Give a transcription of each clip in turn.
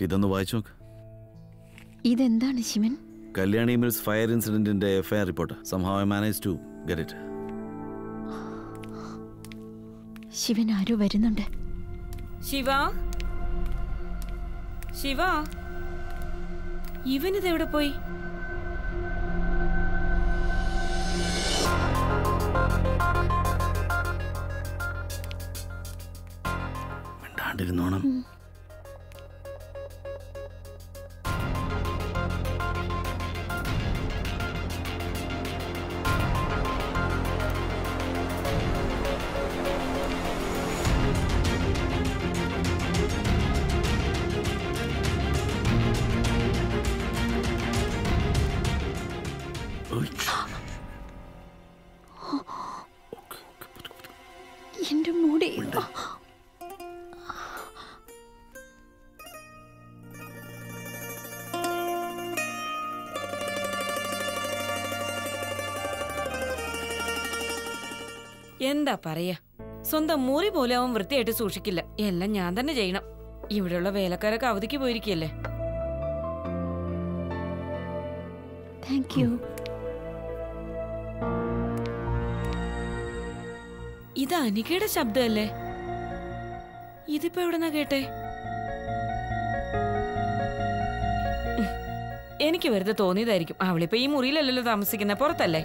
ഇതൊന്ന് വായിച്ചു നോക്ക് ഇതെന്താണ് ശിവൻ കല്യാണി മിൽസ് ഫയർ ഇൻസിഡന്റിന്റെ FIR report somehow I manage to get it Shivan ആരോ വരുന്നുണ്ട് ശിവ ശിവ ഇവനിതെവിടെ പോയി മിണ്ടാണ്ടിരുന്നോണം എന്റെ മൂടി എന്താ പറയാ സ്വന്തം മുറി പോലും അവൻ വൃത്തിയായിട്ട് സൂക്ഷിക്കില്ല എല്ലാം ഞാൻ തന്നെ ചെയ്യണം ഇവിടെയുള്ള വേലക്കാരൊക്കെ അവധിക്ക് പോയിരിക്കല്ലേ താങ്ക് യു ഇത് അനികയുടെ ശബ്ദമല്ലേ ഇതിപ്പോ എവിടെന്നാ കേട്ടെ ഉം. എനിക്ക് വെറുതെ തോന്നിയതായിരിക്കും അവളിപ്പോ ഈ മുറിയിലല്ലല്ലോ താമസിക്കുന്ന പുറത്തല്ലേ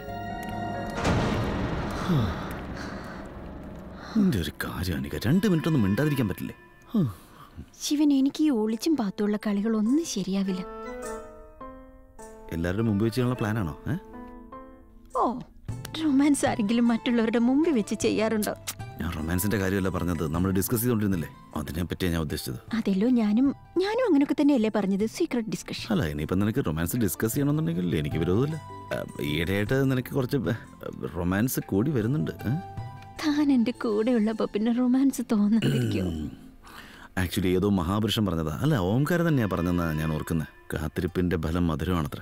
നിന്റെ ഒരു കാര്യം അനിക രണ്ട് മിനിറ്റ് ഒന്നും മിണ്ടാതിരിക്കാൻ പറ്റില്ലേ ഹ്. ശിവൻ എനിക്ക് ഈ ഒളിച്ചും പാത്തുള്ള കളികൾ ഒന്നും ശരിയാവില്ല എല്ലാവരുടെ മുമ്പ് വെച്ച് ചെയ്യാനുള്ള പ്ലാനാണോ ഏ ഓ റൊമാൻസ് ആരെങ്കിലും മറ്റുള്ളവരുടെ മുമ്പിൽ വെച്ച് ചെയ്യാറുണ്ടോ ഞാൻ റൊമാൻസിന്റെ കാര്യമല്ല പറഞ്ഞത് നമ്മൾ ഡിസ്കസ് ചെയ്തോണ്ടിരുന്നില്ലേ അതിനെ പറ്റിയാണ് ഞാൻ ഉദ്ദേശിച്ചത് അതെല്ലോ ഞാനും ഞാനും അങ്ങനെയൊക്കെ തന്നെയല്ലേ പറഞ്ഞത് സീക്രട്ട് ഡിസ്കഷൻ അല്ല ഇനിയിപ്പം നിനക്ക് റൊമാൻസ് ഡിസ്കസ് ചെയ്യണമെന്നുണ്ടെങ്കിൽ എനിക്ക് വിരോധമില്ല ആ, ഈയിടെയായിട്ട് നിനക്ക് കുറച്ച് റൊമാൻസ് കൂടി വരുന്നുണ്ട് ഏ? താൻ എന്റെ കൂടെയുള്ളപ്പോ പിന്നെ റൊമാൻസ് തോന്നാതിരിക്കും ആക്ച്വലി ഏതോ മഹാപുരുഷൻ പറഞ്ഞതാ അല്ല ഓംകാരം തന്നെയാ പറഞ്ഞതെന്നാ ഞാൻ ഓർക്കുന്നത് കാത്തിരിപ്പിന്റെ ഫലം മധുരമാണത്രേ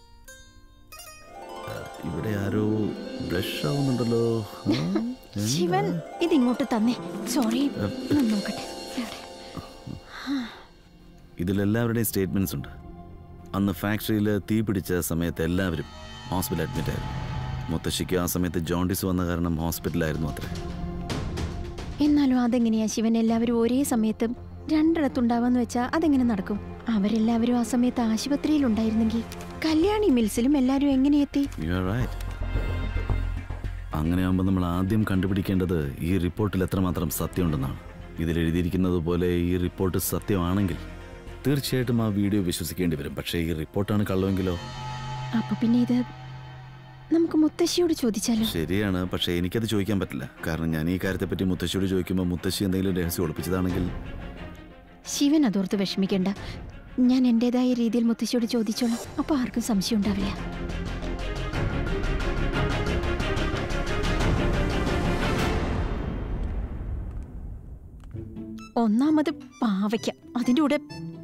ആ, ഇവിടെ ആരോ ബ്ലഷ് ആവുന്നുണ്ടല്ലോ ആ? ഏ? ശിവൻ ഇതിങ്ങോട്ട് തന്നെ സോറി ഒന്ന് നോക്കട്ടെ എവിടെ? ഇതിലെല്ലാവരുടെയും സ്റ്റേറ്റ്മെന്റ്സ് ഉണ്ട് അന്ന് ഫാക്ടറിയിൽ തീ പിടിച്ച സമയത്ത് എല്ലാവരും ഹോസ്പിറ്റൽ അഡ്മിറ്റ് ആയിരുന്നു മുത്തശ്ശിക്ക് ആ സമയത്ത് ജോണ്ടിസ് വന്ന കാരണം ഹോസ്പിറ്റലായിരുന്നു അത്രേ എന്നാലും അതെങ്ങനെയാ ശിവൻ എല്ലാവരും ഒരേ സമയത്ത് രണ്ടിടത്തുണ്ടാവാന്ന് വെച്ചാ അതെങ്ങനെ നടക്കും അവരെല്ലാവരും ആ സമയത്ത് ആശുപത്രിയിൽ ഉണ്ടായിരുന്നെങ്കിൽ കല്യാണി മിൽസിലും എല്ലാവരും എങ്ങനെ എത്തി യു ആർ റൈറ്റ് അങ്ങനെയാകുമ്പോൾ നമ്മൾ ആദ്യം കണ്ടുപിടിക്കേണ്ടത് ഈ റിപ്പോർട്ടിൽ എത്രമാത്രം സത്യമുണ്ടെന്നാണ് ഇതിൽ എഴുതിയിരിക്കുന്നത് പോലെ ഈ റിപ്പോർട്ട് സത്യമാണെങ്കിൽ തീർച്ചയായിട്ടും ആ വീഡിയോ വിശ്വസിക്കേണ്ടി വരും പക്ഷേ ഈ റിപ്പോർട്ടാണ് കള്ളമെങ്കിലോ അപ്പൊ പിന്നെ ഇത് നമുക്ക് മുത്തശ്ശിയോട് ചോദിച്ചാലോ ശരിയാണ് പക്ഷേ എനിക്കത് ചോദിക്കാൻ പറ്റില്ല കാരണം ഞാൻ ഈ കാര്യത്തെപ്പറ്റി മുത്തശ്ശിയോട് ചോദിക്കുമ്പോൾ മുത്തശ്ശി എന്തെങ്കിലും രഹസ്യം ഒളിപ്പിച്ചതാണെങ്കിൽ ശിവൻ അതോർത്ത് വിഷമിക്കണ്ട ഞാൻ എന്റേതായ രീതിയിൽ മുത്തശ്ശിയോട് ചോദിച്ചോളാം അപ്പൊ ആർക്കും സംശയം ഉണ്ടാവില്ല ഒന്നാമത് പാവയ്ക്ക അതിന്റെ കൂടെ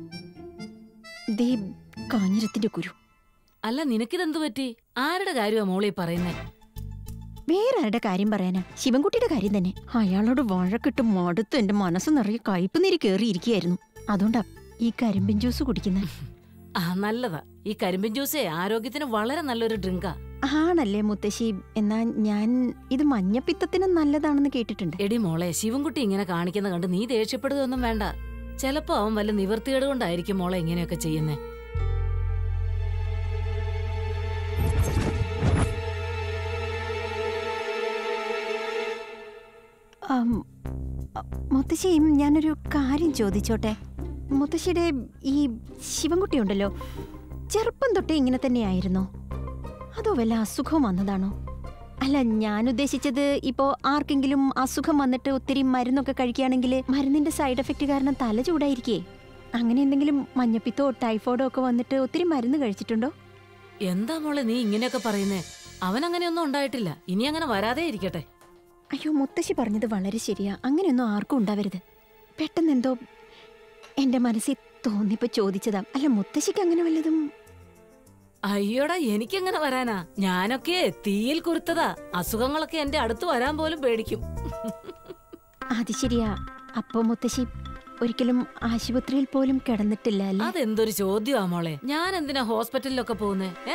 ദേ കാഞ്ഞിരത്തിന്റെ കുരു അല്ല നിനക്കിതെന്തു പറ്റി ആരുടെ കാര്യമാ മോളീ പറയുന്നേ വേറെ ആരുടെ കാര്യം പറയാനാ ശിവൻകുട്ടിയുടെ കാര്യം തന്നെ അയാളോട് വഴക്കിട്ട് മടുത്ത് എന്റെ മനസ്സ് നിറയെ കയ്പ് നീര് കയറിയിരിക്കുകയായിരുന്നു അതുകൊണ്ടാ ഈ കരിമ്പിൻ ജ്യൂസ് കുടിക്കുന്നത് ആ നല്ലതാ ഈ കരിമ്പിൻ ജ്യൂസേ ആരോഗ്യത്തിന് വളരെ നല്ലൊരു ഡ്രിങ്കാ ആണല്ലേ മുത്തശ്ശി എന്നാ ഞാൻ ഇത് മഞ്ഞപ്പിത്തത്തിന് നല്ലതാണെന്ന് കേട്ടിട്ടുണ്ട് എടി മോളെ ശിവൻകുട്ടി ഇങ്ങനെ കാണിക്കുന്ന കണ്ട് നീ ദേഷ്യപ്പെടുകയൊന്നും വേണ്ട ചിലപ്പോ അവൻ വല്ല നിവർത്തികേട് കൊണ്ടായിരിക്കും മോളെ ഇങ്ങനെയൊക്കെ ചെയ്യുന്നേ ആം, അ, മുത്തശ്ശി ഞാനൊരു കാര്യം ചോദിച്ചോട്ടെ മുത്തശ്ശിയുടെ ഈ ശിവൻകുട്ടി ഉണ്ടല്ലോ ചെറുപ്പം തൊട്ടേ ഇങ്ങനെ തന്നെയായിരുന്നോ അതോ വല്ല അസുഖം വന്നതാണോ അല്ല ഞാൻ ഉദ്ദേശിച്ചത് ഇപ്പോ ആർക്കെങ്കിലും അസുഖം വന്നിട്ട് ഒത്തിരി മരുന്നൊക്കെ കഴിക്കുകയാണെങ്കിൽ മരുന്നിന്റെ സൈഡ് എഫക്റ്റ് കാരണം തല ചൂടായിരിക്കേ അങ്ങനെ എന്തെങ്കിലും മഞ്ഞപ്പിത്തോ ടൈഫോയിഡോ ഒക്കെ വന്നിട്ട് ഒത്തിരി മരുന്ന് കഴിച്ചിട്ടുണ്ടോ എന്താ മോളെ നീ ഇങ്ങനെയൊക്കെ പറയുന്നേ അവൻ അങ്ങനെയൊന്നും ഉണ്ടായിട്ടില്ല ഇനി അങ്ങനെ വരാതെ ഇരിക്കട്ടെ അയ്യോ മുത്തശ്ശി പറഞ്ഞത് വളരെ ശരിയാ അങ്ങനെയൊന്നും ആർക്കും ഉണ്ടാവരുത് പെട്ടെന്ന് എന്തോ എന്റെ മനസ്സിൽ തോന്നിപ്പോ ചോദിച്ചതാ അല്ല മുത്തശ്ശിക്ക് അങ്ങനെ വല്ലതും അയ്യോടാ എനിക്കെങ്ങനെ വരാനാ ഞാനൊക്കെ തീയിൽ കുരുത്തതാ അസുഖങ്ങളൊക്കെ എന്റെ അടുത്ത് വരാൻ പോലും പേടിക്കും അത് ശരിയാ അപ്പോ മുത്തശ്ശി ഒരിക്കലും ആശുപത്രിയിൽ പോലും കിടന്നിട്ടില്ല അല്ലേ അതെന്തൊരു ചോദ്യമാ മോളെ ഞാൻ എന്തിനാ ഹോസ്പിറ്റലിലൊക്കെ പോകുന്നേ ഏ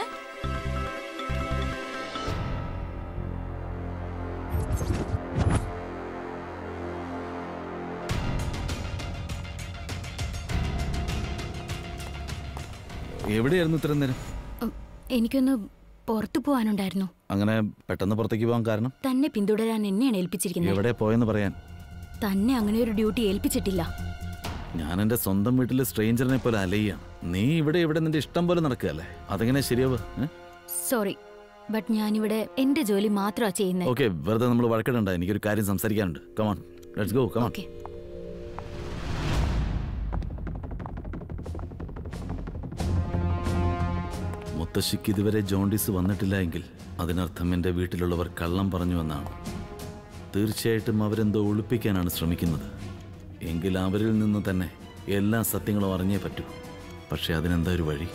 എവിടെയായിരുന്നു ഇത്രയും നേരം എനിക്കൊന്ന് പുറത്തു പോകാനുണ്ടായിരുന്നു അങ്ങനെ പെട്ടെന്ന് പുറത്തേക്ക് പോകാൻ കാരണം തന്നെ പിന്തുടരാൻ എന്നെയാണ് ഏൽപ്പിച്ചിരിക്കുന്നത് എവിടെ പോയെന്ന് പറയാൻ തന്നെ അങ്ങനെ ഒരു ഡ്യൂട്ടി ഏൽപ്പിച്ചിട്ടില്ല ഞാൻ എന്റെ സ്വന്തം വീട്ടിൽ സ്ട്രേഞ്ചറിനെ പോലെ അലയ്യാണ് നീ ഇവിടെ ഇവിടെ നിന്റെ ഇഷ്ടം പോലെ നടക്കുകയല്ലേ അതെങ്ങനെ ശരിയാവ് സോറി ബട്ട് ഞാനിവിടെ എന്റെ ജോലി മാത്രമാ ചെയ്യുന്നത് ഓക്കെ വെറുതെ നമ്മൾ വഴക്കിടണ്ട എനിക്കൊരു കാര്യം സംസാരിക്കാനുണ്ട് come on let's go come on okay മുത്തശ്ശിക്ക് ഇതുവരെ ജോണ്ടിസ് വന്നിട്ടില്ല എങ്കിൽ അതിനർത്ഥം എൻ്റെ വീട്ടിലുള്ളവർ കള്ളം പറഞ്ഞു എന്നാണ് തീർച്ചയായിട്ടും അവരെന്തോ ഒളിപ്പിക്കാനാണ് ശ്രമിക്കുന്നത് എങ്കിൽ അവരിൽ നിന്ന് തന്നെ എല്ലാ സത്യങ്ങളും അറിഞ്ഞേ പറ്റൂ പക്ഷെ അതിനെന്താ ഒരു വഴി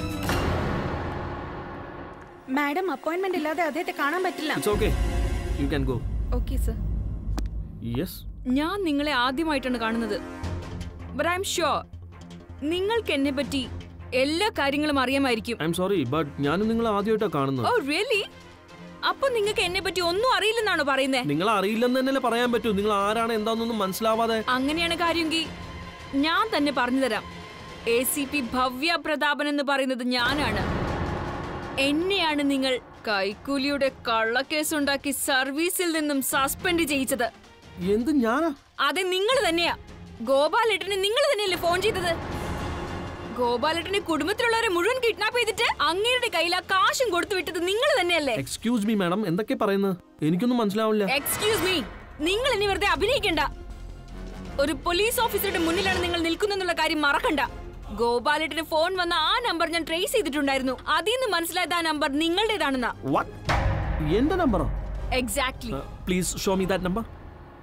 മാഡം അപ്പോയിന്റ്മെന്റ് ഇല്ലാതെ അദ്ദേഹത്തെ കാണാൻ പറ്റില്ല it's okay you can go okay sir yes ഞാൻ നിങ്ങളെ ആദ്യമായിട്ടാണ് കാണുന്നത് ബട്ട് ഐ എം ഷുവർ നിങ്ങൾക്ക് എന്നെ പറ്റി എല്ലാ കാര്യങ്ങളും അറിയാമായിരിക്കും ഐ എം സോറി ബട്ട് ഞാനും നിങ്ങൾ ആദ്യമായിട്ടാണ് കാണുന്നത് ഓ റിയലി അപ്പൊ നിങ്ങൾക്ക് എന്നെ പറ്റി ഒന്നും അറിയില്ലെന്നാണോ പറയുന്നത് നിങ്ങൾ അറിയില്ലെന്ന് തന്നെയല്ലേ പറയാൻ പറ്റൂ നിങ്ങൾ ആരാണ് എന്താണെന്നൊന്നും മനസ്സിലാവാതെ അങ്ങനെയാണ് കാര്യമെങ്കിൽ ഞാൻ തന്നെ പറഞ്ഞു തരാം A C P Bhavya Prathapan എന്ന് പറയുന്നത് ഞാനാണ് എന്നെയാണ് നിങ്ങൾ കൈക്കൂലിയുടെ കള്ളക്കേസുണ്ടാക്കി സർവീസിൽ നിന്നും സസ്പെൻഡ് ചെയ്യിച്ചത് എന്ത് ഞാനാ അതെ നിങ്ങൾ തന്നെയാ ഗോപാലേട്ടന് നിങ്ങൾ തന്നെയല്ലേ ഫോൺ ചെയ്തത് ഗോപാലേട്ടനെ കുടുംബത്തിലുള്ളവരെ മുഴുവൻ കിഡ്നാപ്പ് ചെയ്തിട്ട് അങ്ങേരുടെ കയ്യിൽ ആ കാശും കൊടുത്തു വിട്ടത് നിങ്ങൾ തന്നെയല്ലേ എക്സ്ക്യൂസ് മീ മാഡം എന്തൊക്കെ പറയുന്നത് എനിക്കൊന്നും മനസ്സിലാവില്ല എക്സ്ക്യൂസ് മീ നിങ്ങൾ ഇനി വെറുതെ അഭിനയിക്കണ്ട ഒരു പോലീസ് ഓഫീസറുടെ മുന്നിലാണ് നിങ്ങൾ നിൽക്കുന്നെന്നുള്ള കാര്യം മറക്കണ്ട ഗോപാലേട്ടന് ഫോൺ വന്ന ആ നമ്പർ ഞാൻ ട്രേസ് ചെയ്തിട്ടുണ്ടായിരുന്നു അതിൽ നിന്ന് മനസ്സിലായത് ആ നമ്പർ നിങ്ങളുടേതാണെന്നാ വാട്ട് എന്റെ നമ്പറോ exactly please show me that number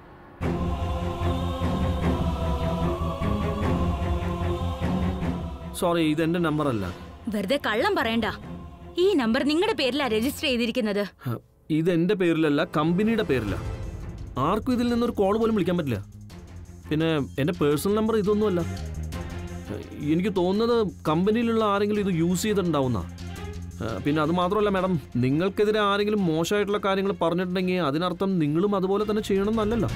sorry ഇത് എന്റെ നമ്പർ അല്ല വെറുതെ കള്ളം പറയണ്ട ഈ നമ്പർ നിങ്ങളുടെ പേരിലാ രജിസ്റ്റർ ചെയ്തിരിക്കുന്നത് ഹ, ഇത് എന്റെ പേരിലല്ല കമ്പനിയുടെ പേരിലാ ആർക്കും ഇതിൽ നിന്നൊരു കോൾ പോലും വിളിക്കാൻ പറ്റില്ല പിന്നെ എന്റെ പേഴ്സണൽ നമ്പർ ഇതൊന്നുമല്ല ഹ, എനിക്ക് തോന്നുന്നത് കമ്പനിയിലുള്ള ആരെങ്കിലും ഇത് യൂസ് ചെയ്തിട്ടുണ്ടാവുന്ന പിന്നെ അത് മാത്രമല്ല മാഡം നിങ്ങൾക്കെതിരെ ആരെങ്കിലും മോശമായിട്ടുള്ള കാര്യങ്ങൾ പറഞ്ഞിട്ടുണ്ടെങ്കിൽ അതിനർത്ഥം നിങ്ങളും അതുപോലെ തന്നെ ചെയ്യണം എന്നല്ലല്ലോ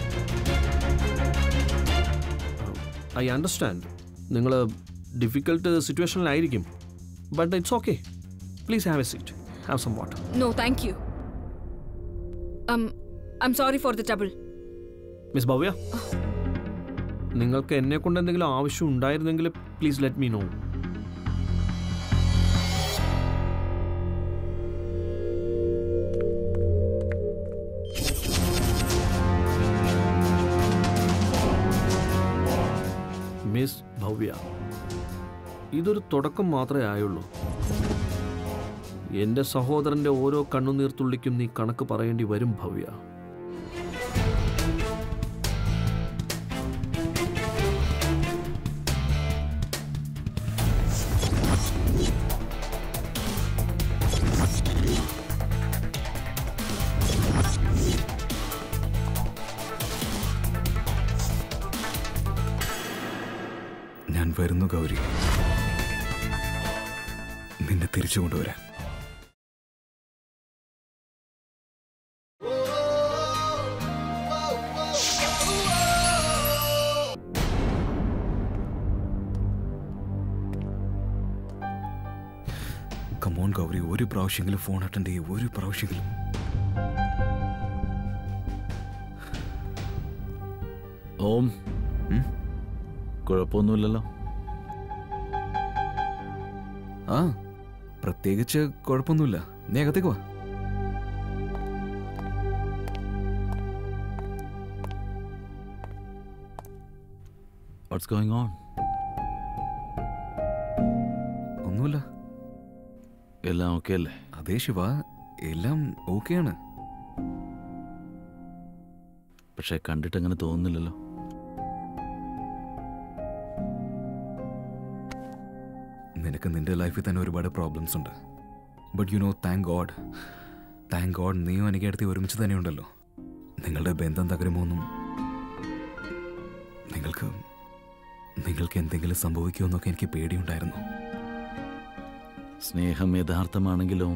ഐ അണ്ടർസ്റ്റാൻഡ് നിങ്ങൾ ഡിഫിക്കൽട്ട് സിറ്റുവേഷനിലായിരിക്കും but it's okay please have a seat have some water no thank you I'm sorry for the trouble miss Bhavya നിങ്ങൾക്ക് എന്നെ കൊണ്ട് എന്തെങ്കിലും ആവശ്യം ഉണ്ടായിരുന്നെങ്കിൽ please let me know miss Bhavya ഇതൊരു തുടക്കം മാത്രമേ ആയുള്ളൂ എൻ്റെ സഹോദരൻ്റെ ഓരോ കണ്ണുനീർത്തുള്ളിക്കും നീ കണക്ക് പറയേണ്ടി വരും ഭവ്യ ഞാൻ വരുന്നു ഗൗരി നിന്നെ തിരിച്ചു കൊണ്ടുവരാൻ കമോൺ ഗൗരി ഒരു പ്രാവശ്യമെങ്കിലും ഫോൺ അറ്റൻഡ് ചെയ്യും ഒരു പ്രാവശ്യമെങ്കിലും ഓം ഉം? കുഴപ്പമൊന്നുമില്ലല്ലോ ആ പ്രത്യേകിച്ച് കുഴപ്പമൊന്നുമില്ല നീ അകത്തേക്ക് വാ വാട്ട്സ് ഗോയിങ് ഓൺ ഒന്നുമില്ല എല്ലാം ഓക്കെ അല്ലേ അതേ ശിവ എല്ലാം ഓക്കെയാണ് പക്ഷെ കണ്ടിട്ട് അങ്ങനെ തോന്നുന്നില്ലല്ലോ നിനക്ക് നിന്റെ ലൈഫിൽ തന്നെ ഒരുപാട് പ്രോബ്ലംസ് ഉണ്ട് but you know thank God thank God നീയും എനിക്ക് അടുത്ത് ഒരുമിച്ച് തന്നെ ഉണ്ടല്ലോ നിങ്ങളുടെ ബന്ധം തകരുമോന്നും നിങ്ങൾക്ക് നിങ്ങൾക്ക് എന്തെങ്കിലും സംഭവിക്കുമെന്നൊക്കെ എനിക്ക് പേടിയുണ്ടായിരുന്നു സ്നേഹം യഥാർത്ഥമാണെങ്കിലും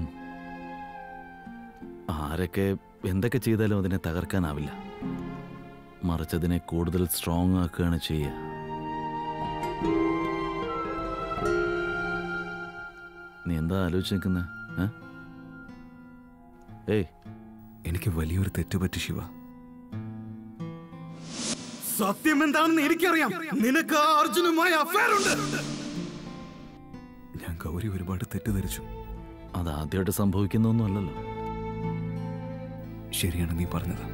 ആരൊക്കെ എന്തൊക്കെ ചെയ്താലും അതിനെ തകർക്കാനാവില്ല മറിച്ച് അതിനെ കൂടുതൽ സ്ട്രോങ് ആക്കുകയാണ് ചെയ്യുക നീ എന്താ ആലോചിച്ച് നിൽക്കുന്നത് ഏയ് എനിക്ക് വലിയൊരു തെറ്റ് പറ്റി ശിവ സത്യം എന്താണെന്ന് എനിക്കറിയാം നിനക്ക് ആ അർജുനുമായി അഫയർ ഉണ്ട് ഞാൻ ഗൗരി ഒരുപാട് തെറ്റിദ്ധരിച്ചു അത് ആദ്യമായിട്ട് സംഭവിക്കുന്നൊന്നും അല്ലല്ലോ ശരിയാണ് നീ പറഞ്ഞത്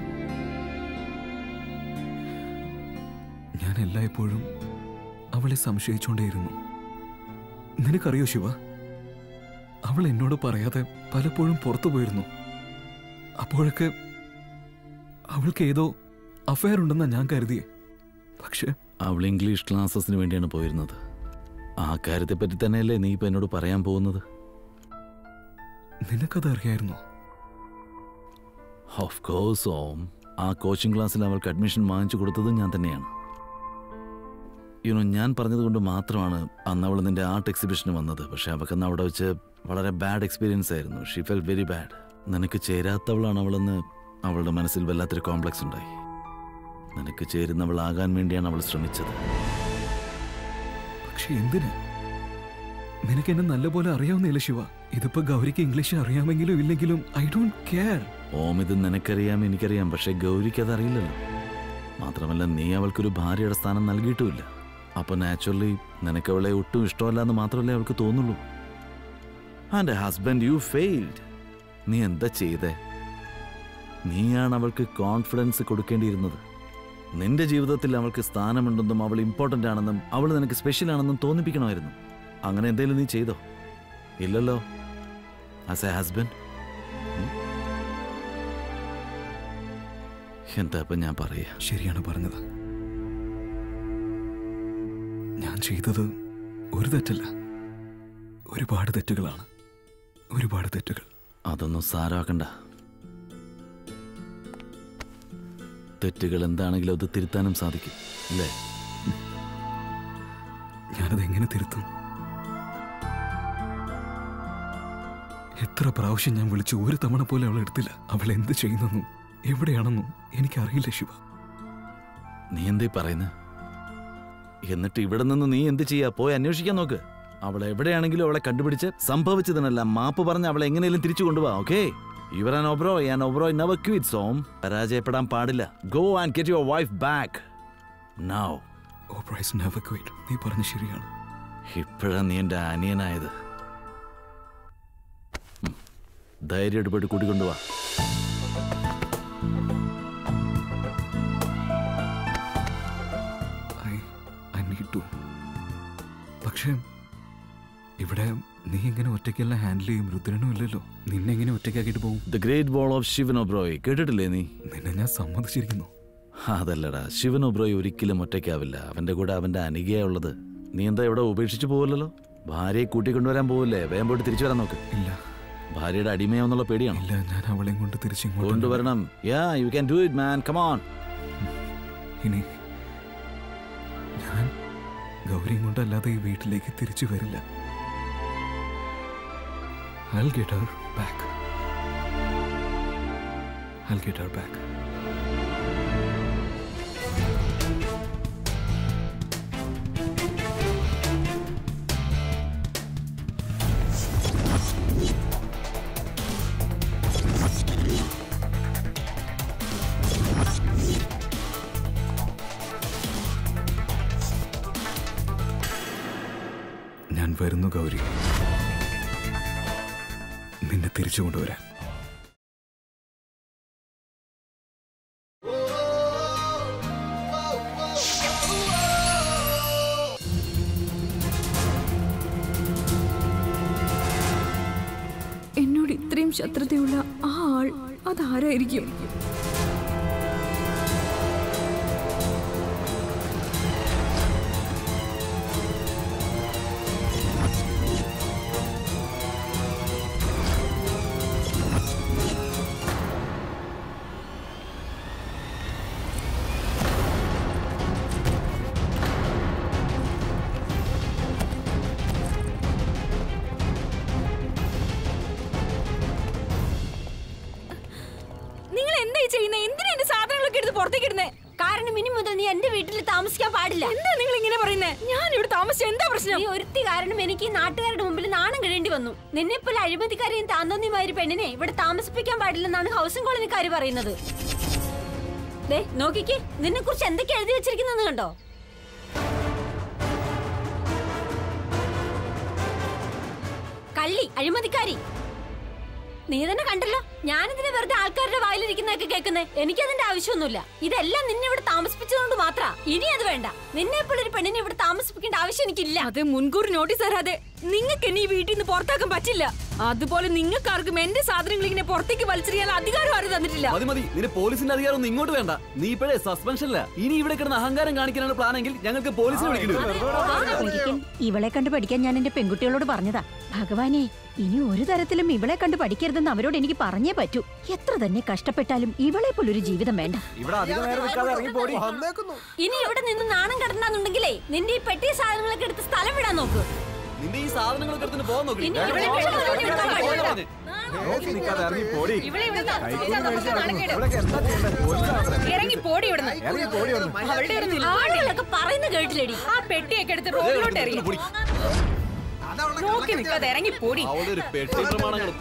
ഞാൻ എല്ലായ്പ്പോഴും അവളെ സംശയിച്ചുകൊണ്ടേയിരുന്നു നിനക്കറിയോ ശിവ അവൾ എന്നോട് പറയാതെ പലപ്പോഴും പുറത്തു പോയിരുന്നു അപ്പോഴൊക്കെ അവൾക്ക് ഏതോ അഫയർ ഉണ്ടെന്നാ ഞാൻ കരുതിയേ പക്ഷെ അവൾ ഇംഗ്ലീഷ് ക്ലാസ്സസിന് വേണ്ടിയാണ് പോയിരുന്നത് ആ കാര്യത്തെപ്പറ്റി തന്നെയല്ലേ നീ ഇപ്പം എന്നോട് പറയാൻ പോകുന്നത് നിനക്കത് അറിയായിരുന്നോ ഓഫ് കോഴ്സ് ഓം ആ കോച്ചിങ് ക്ലാസ്സിൽ അവൾക്ക് അഡ്മിഷൻ വാങ്ങിച്ചു കൊടുത്തത് ഞാൻ തന്നെയാണ് യുനോ ഞാൻ പറഞ്ഞതുകൊണ്ട് മാത്രമാണ് അന്ന് അവൾ നിന്റെ ആർട്ട് എക്സിബിഷന് വന്നത് പക്ഷെ അവൾക്കന്ന് അവിടെ വെച്ച് വളരെ ബാഡ് എക്സ്പീരിയൻസ് ആയിരുന്നു ഷീ ഫെൽ വെരി ബാഡ് നിനക്ക് ചേരാത്തവളാണ് അവളെന്ന് അവളുടെ മനസ്സിൽ വല്ലാത്തൊരു കോംപ്ലക്സ് ഉണ്ടായി നിനക്ക് ചേരുന്നവളാകാൻ വേണ്ടിയാണ് അവൾ ശ്രമിച്ചത് പക്ഷെ എന്തിന് നിനക്ക് എന്നെ നല്ലപോലെ അറിയാവുന്നില്ല ശിവ ഇതിപ്പോ ഗൗരിക്ക് ഇംഗ്ലീഷ് അറിയാമെങ്കിലും ഇല്ലെങ്കിലും ഐ ഡോണ്ട് കെയർ ഓം ഇത് നിനക്കറിയാം എനിക്കറിയാം പക്ഷെ ഗൗരിക്ക് അതറിയില്ലല്ലോ മാത്രമല്ല നീ അവൾക്കൊരു ഭാര്യയുടെ സ്ഥാനം നൽകിയിട്ടുമില്ല അപ്പൊ നാച്ചുറലി നിനക്ക് അവളെ ഒട്ടും ഇഷ്ടമല്ല എന്ന് മാത്രമല്ലേ അവൾക്ക് തോന്നുള്ളൂ ആൻഡ് ഹസ്ബൻഡ് യു ഫെയിൽഡ് നീ എന്താ ചെയ്തേ നീയാണ് അവൾക്ക് കോൺഫിഡൻസ് കൊടുക്കേണ്ടിയിരുന്നത് നിന്റെ ജീവിതത്തിൽ അവൾക്ക് സ്ഥാനമുണ്ടെന്നും അവൾ ഇമ്പോർട്ടൻ്റ് ആണെന്നും അവൾ നിനക്ക് സ്പെഷ്യൽ ആണെന്നും തോന്നിപ്പിക്കണമായിരുന്നു അങ്ങനെ എന്തെങ്കിലും നീ ചെയ്തോ ഇല്ലല്ലോ ആസ് എ ഹസ്ബൻഡ് എന്താ ഇപ്പൊ ഞാൻ പറയാ ശരിയാണ് പറഞ്ഞത് ഞാൻ ചെയ്തത് ഒരു തെറ്റല്ല ഒരുപാട് തെറ്റുകളാണ് ഒരുപാട് തെറ്റുകൾ അതൊന്നും സാരമാക്കണ്ട തെറ്റുകൾ എന്താണെങ്കിലും അത് തിരുത്താനും സാധിക്കും അല്ലേ ഞാനത് എങ്ങനെ തിരുത്തും എത്ര പ്രാവശ്യം ഞാൻ വിളിച്ചു ഒരു തവണ പോലെ അവൾ എടുത്തില്ല അവൾ എന്ത് ചെയ്യുന്നെന്നും എവിടെയാണെന്നും എനിക്കറിയില്ല ശിവ നീ എന്തേ പറയുന്നത് എന്നിട്ട് ഇവിടെ നിന്ന് നീ എന്ത് ചെയ്യാ പോയി അന്വേഷിക്കാൻ നോക്ക് അവളെ എവിടെയാണെങ്കിലും അവളെ കണ്ടുപിടിച്ച് സംഭവിച്ചതിനല്ല മാപ്പ് പറഞ്ഞ് അവളെ എങ്ങനെയും തിരിച്ചു കൊണ്ടുപോവാ okay your an Oberoi an Oberoi never quit സോം പരാജയപ്പെടാൻ പാടില്ല go and get your wife back now ഓ പ്രൈസ് നെവർ ക്വൈറ്റ് നീ പറഞ്ഞ ശരിയാണ് ഇപ്പോഴാ നീ എൻ്റെ അനിയനായത് ഉം. ധൈര്യമായിട്ട് പോയിട്ട് കൂട്ടിക്കൊണ്ടുപോവാ ഐ ഐ നീഡ് ടു പക്ഷേ ഇവിടെ നീ എങ്ങനെ ഒറ്റയ്ക്കെല്ലാം ഹാൻഡിൽ ചെയ്യും രുദ്രനും ഇല്ലല്ലോ നിന്നെ എങ്ങനെ ഒറ്റയ്ക്കാക്കിയിട്ട് പോകും the great wall of Shivan Oberoi കേട്ടിട്ടില്ലേ നീ നിന്നെ ഞാൻ സമ്മതിച്ചിരിക്കുന്നു അതല്ലടാ ശിവൻ ഒബ്രോയ് ഒരിക്കലും ഒറ്റയ്ക്കാവില്ല അവന്റെ കൂടെ അവന്റെ അനികയാ ഉള്ളത് നീ എന്താ ഇവിടെ ഉപേക്ഷിച്ചു പോവില്ലല്ലോ ഭാര്യയെ കൂട്ടിക്കൊണ്ടുവരാൻ പോവില്ലേ വേഗം പോയിട്ട് തിരിച്ചു വരാൻ നോക്ക് ഇല്ല ഭാര്യയുടെ അടിമയാവുന്നുള്ള പേടിയാണോ ഇല്ല ഞാൻ അവളെയും കൊണ്ട് തിരിച്ചിങ്ങോട്ട് കൊണ്ടുവരണം yeah you can do it man come on ഇനി ഞാൻ ഗൗരിയും കൊണ്ടല്ലാതെ ഈ വീട്ടിലേക്ക് തിരിച്ചു വരില്ല I'll get her back. I'll get her back. ഞാൻ വരുന്നു ഗൗരി നിന്നെ തിരിച്ചു കൊണ്ടുവരാൻ എന്നോട് ഇത്രയും ശത്രുതയുള്ള ആ ആൾ അതാരായിരിക്കും ഇടുന്നേ കാരണം ഇനി മുതൽ നീ എന്റെ വീട്ടിൽ താമസിക്കാൻ പാടില്ല എന്താ നിങ്ങൾ ഇങ്ങനെ പറയുന്നേ ഞാൻ ഇവിടെ താമസിച്ച എന്താ പ്രശ്നം നീ ഒരുത്തി കാരണം എനിക്ക് ഈ നാട്ടുകാരുടെ മുമ്പിൽ നാണം കഴിയേണ്ടി വന്നു നിന്നെ പോലെ അഴിമതിക്കാരെയും താന്തോന്നിമാരി പെണ്ണിനെ ഇവിടെ താമസിപ്പിക്കാൻ പാടില്ലെന്നാണ് ഹൗസിംഗ് കോളനിക്കാർ പറയുന്നത് ദേ നോക്കിക്കേ നിന്നെ കുറിച്ച് എന്തൊക്കെ എഴുതി വെച്ചിരിക്കുന്നത് കണ്ടോ കള്ളി അഴിമതിക്കാരി നീ തന്നെ കണ്ടല്ലോ ഞാനിതിനെ വെറുതെ ആൾക്കാരുടെ വായിലിരിക്കുന്നതൊക്കെ കേൾക്കുന്നേ എനിക്കതിന്റെ ആവശ്യമൊന്നുമില്ല ഇതെല്ലാം നിന്നെ ഇവിടെ താമസിപ്പിച്ചതുകൊണ്ട് മാത്ര ഇനി അത് വേണ്ട നിന്നെ പോലെ ഒരു പെണ്ണിനെ ഇവിടെ താമസിപ്പിക്കേണ്ട ആവശ്യം എനിക്കില്ല അത് മുൻകൂർ നോട്ടീസ് തരാതെ നിങ്ങൾക്ക് എന്നെ ഈ വീട്ടിൽ നിന്ന് പുറത്താക്കാൻ പറ്റില്ല അതുപോലെ നിങ്ങൾക്കാർക്കും എന്റെ സാധനങ്ങൾ ഇങ്ങനെ പുറത്തേക്ക് വലിച്ചെറിയാൻ അധികാരം ആരും തന്നിട്ടില്ല മതി മതി നിന്റെ പോലീസിന്റെ അധികാരം ഒന്നും ഇങ്ങോട്ട് വേണ്ട നീ ഇപ്പോഴേ സസ്പെൻഷനില്ല ഇനി ഇവിടെ കിടന്ന് അഹങ്കാരം കാണിക്കാനാണ് പ്ലാനെങ്കിൽ ഞങ്ങൾക്ക് പോലീസിനെ വിളിക്കേണ്ടി വരും ഒരിക്കൽ ഇവളെ കണ്ട് പഠിക്കാൻ ഞാൻ എന്റെ പെൺകുട്ടികളോട് പറഞ്ഞതാ ഭഗവാനെ ഇനി ഒരു തരത്തിലും ഇവളെ കണ്ട് പഠിക്കരുതെന്ന് അവരോട് എനിക്ക് പറഞ്ഞേ പറ്റൂ എത്ര തന്നെ കഷ്ടപ്പെട്ടാലും ഇവളെ പോലൊരു ജീവിതം വേണ്ട ഇവിടെ അധികം നേരം നിൽക്കാതെ ഇറങ്ങി പോടി ഇനി ഇവിടെ നിന്ന് നാണം കടന്നാന്നുണ്ടെങ്കിലേ നിന്റെ ഈ പെട്ടിയ സാധനങ്ങളൊക്കെ എടുത്ത് സ്ഥലം വിടാൻ നോക്ക് നിന്റെ ഈ സാധനങ്ങളൊക്കെ എടുത്തിട്ട് പോകാൻ നോക്കി ഇനി ഇവിടെ വിഷയം ഒന്നും എടുക്കാൻ പാടില്ല. നോക്കി നിൽക്കാതെ ഇറങ്ങി പോടി ഇവിടെ ഇവിടെ ദാ, കൈക്കൂലി ഇതാ നമുക്ക് മേടിച്ച് നാണക്കേട്. ഇവിടെയൊക്കെ എന്താ ചെയ്യണ്ടേ? പോലീസാണ് ഇറങ്ങി പോടി ഇവിടുന്ന് ഇറങ്ങി പോടി ഇവിടുന്ന്. അവളുടെ ഇവിടെ നിൽക്കാണ്ട് ആളുകളൊക്കെ പറയുന്ന കേട്ടില്ലേടി ആ പെട്ടിയൊക്കെ എടുത്ത് റോഡിലോട്ട് എറിയും പൊടി. നോക്കി നിൽക്കാതെ ഇറങ്ങി പോടി അവളുടെ ഒരു പെട്ടി പ്രമാണങ്ങളും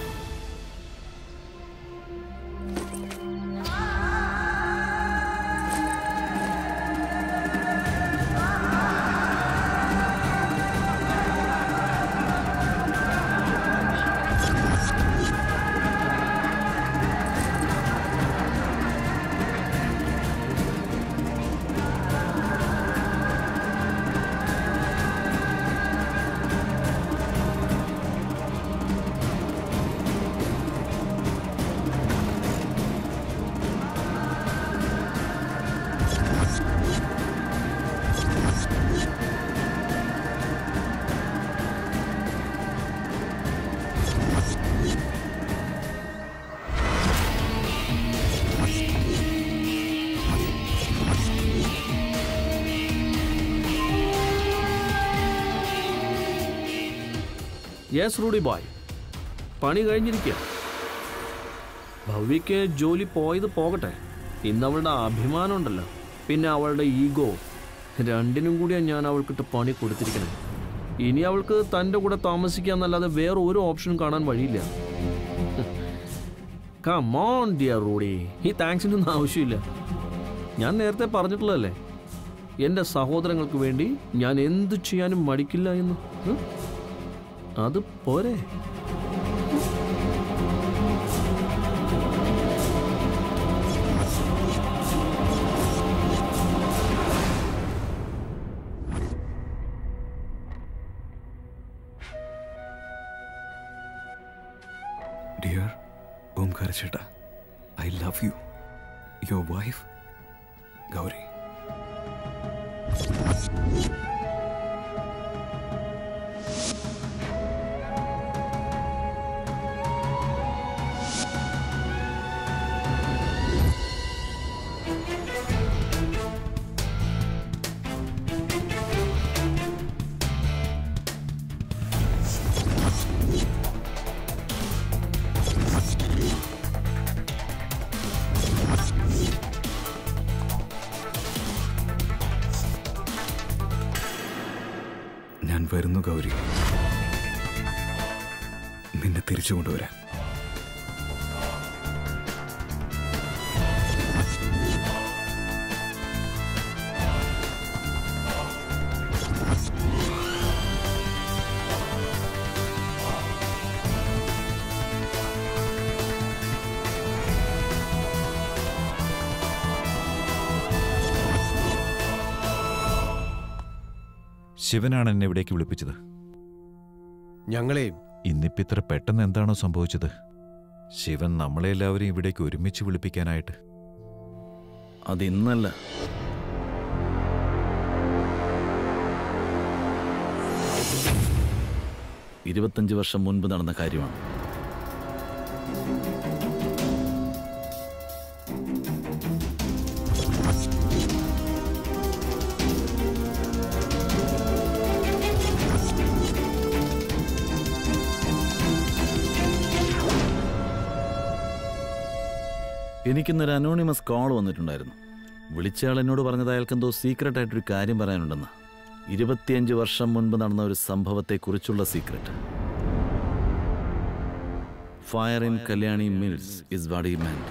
യെസ് റൂഡി ബോയ് പണി കഴിഞ്ഞിരിക്കുക ഭവ്യക്ക് ജോലി പോയത് പോകട്ടെ ഇന്ന് അവളുടെ അഭിമാനം ഉണ്ടല്ലോ പിന്നെ അവളുടെ ഈഗോ രണ്ടിനും കൂടിയാണ് ഞാൻ അവൾക്കിട്ട് പണി കൊടുത്തിരിക്കുന്നത് ഇനി അവൾക്ക് തൻ്റെ കൂടെ താമസിക്കാന്നല്ലാതെ വേറെ ഒരു ഓപ്ഷനും കാണാൻ വഴിയില്ല കമോൺ ഡിയർ റൂഡി ഈ താങ്ക്സിൻ്റെ ഒന്നും ആവശ്യമില്ല ഞാൻ നേരത്തെ പറഞ്ഞിട്ടുള്ളതല്ലേ എൻ്റെ സഹോദരങ്ങൾക്ക് വേണ്ടി ഞാൻ എന്തു ചെയ്യാനും മടിക്കില്ല എന്ന് ഉം? അത് പോരെ ഡിയർ ഓംകാര ചേട്ടാ I love you your wife Gauri ഞാൻ വരുന്നു ഗൗരി നിന്നെ തിരിച്ചു കൊണ്ടുവരാൻ ശിവനാണ് എന്നെ ഇവിടേക്ക് വിളിപ്പിച്ചത് ഞങ്ങളെയും ഇന്നിപ്പോ ഇത്ര പെട്ടെന്ന് എന്താണോ സംഭവിച്ചത് ശിവൻ നമ്മളെ എല്ലാവരെയും ഇവിടേക്ക് ഒരുമിച്ച് വിളിപ്പിക്കാനായിട്ട് അത് ഇന്നല്ല ഇരുപത്തഞ്ച് വർഷം മുൻപ് നടന്ന കാര്യമാണ് എനിക്കിന്നൊരു അനോണിമസ് കോൾ വന്നിട്ടുണ്ടായിരുന്നു വിളിച്ചയാൾ എന്നോട് പറഞ്ഞത് അയാൾക്ക് എന്തോ സീക്രട്ട് ആയിട്ടൊരു കാര്യം പറയാനുണ്ടെന്ന് ഇരുപത്തിയഞ്ച് വർഷം മുൻപ് നടന്ന ഒരു സംഭവത്തെക്കുറിച്ചുള്ള secret fire in Kalyani mills is what ഈ മാൻ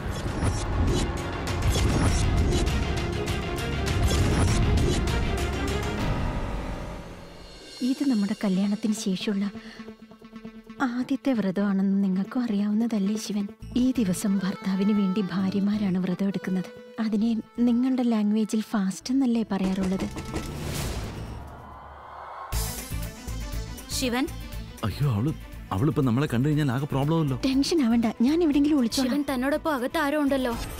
ഇത് നമ്മുടെ കല്യാണത്തിന് ശേഷമുള്ള ആദ്യത്തെ വ്രതമാണെന്ന് നിങ്ങൾക്കും അറിയാവുന്നതല്ലേ ശിവൻ ഈ ദിവസം ഭർത്താവിന് വേണ്ടി ഭാര്യമാരാണ് വ്രതം എടുക്കുന്നത് അതിനെ നിങ്ങളുടെ ലാംഗ്വേജിൽ ഫാസ്റ്റ് എന്നല്ലേ പറയാറുള്ളത് ശിവൻ അയ്യോ അവള് അവളിപ്പോ നമ്മളെ കണ്ടു കഴിഞ്ഞാൽ ആകെ പ്രോബ്ലം അല്ലോ ടെൻഷൻ ആവണ്ട ഞാൻ എവിടെയെങ്കിലും ഒളിച്ചോളാം ശിവൻ തന്നോടൊപ്പം അകത്ത് ആരോ ഉണ്ടല്ലോ